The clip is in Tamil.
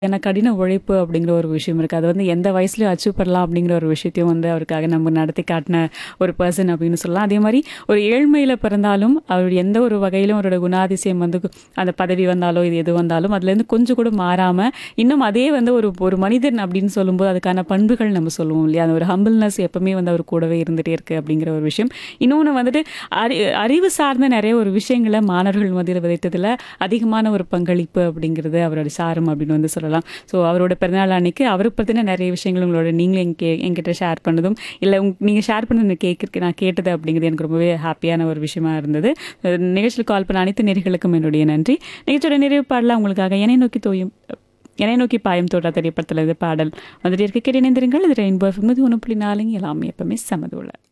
ஏன்னா கடின உழைப்பு அப்படிங்கிற ஒரு விஷயம் இருக்குது அது வந்து எந்த வயசுலையும் அச்சீவ் பண்ணலாம் அப்படிங்கிற ஒரு விஷயத்தையும் வந்து அவருக்காக நம்ம நடத்தி காட்டின ஒரு பர்சன் அப்படின்னு சொல்லலாம் அதே மாதிரி ஒரு ஏழ்மையில் பிறந்தாலும் அவர் எந்த ஒரு வகையிலும் அவரோட குணாதிசயம் வந்து அந்த பதவி வந்தாலோ இது எது வந்தாலும் அதுலேருந்து கொஞ்சம் கூட மாறாமல் இன்னும் அதே வந்து ஒரு ஒரு மனிதன் அப்படின்னு சொல்லும்போது அதுக்கான பண்புகள் நம்ம சொல்லுவோம் இல்லையா அந்த ஒரு ஹம்பிள்னஸ் எப்பவுமே வந்து அவர் கூடவே இருந்துகிட்டே இருக்குது அப்படிங்கிற ஒரு விஷயம் இன்னொன்று வந்துட்டு அறி அறிவு சார்ந்த நிறைய ஒரு விஷயங்களை மாணவர்கள் மத்தியில் விதைத்ததில் அதிகமான ஒரு பங்களிப்பு அப்படிங்கிறது அவரோட சாரம் அப்படின்னு வந்து சொல்லலாம் ஸோ அவரோட பிறந்தநாள் அன்னைக்கு அவரை பற்றின நிறைய விஷயங்கள் உங்களோட நீங்களும் எங்க என்கிட்ட ஷேர் பண்ணதும் இல்லை உங் நீங்கள் ஷேர் பண்ணது கேட்க நான் கேட்டது அப்படிங்கிறது எனக்கு ரொம்பவே ஹாப்பியான ஒரு விஷயமா இருந்தது அஹ் நிகழ்ச்சியில் கால் பண்ண அனைத்து நேர்களுக்கும் என்னுடைய நன்றி நிகழ்ச்சியோட நிறைவு பாடலாம் உங்களுக்காக என்னை நோக்கி தோயும் என்னை நோக்கி பாயம் தோட்டா திரைப்படத்தில் இது பாடல் வந்துட்டு இருக்க கேட்டு இணைந்திருங்கள் இது ரெயின்போ ஒன்று புள்ளி நாலுங்க எல்லாமே எப்பவுமே சமதுள்ள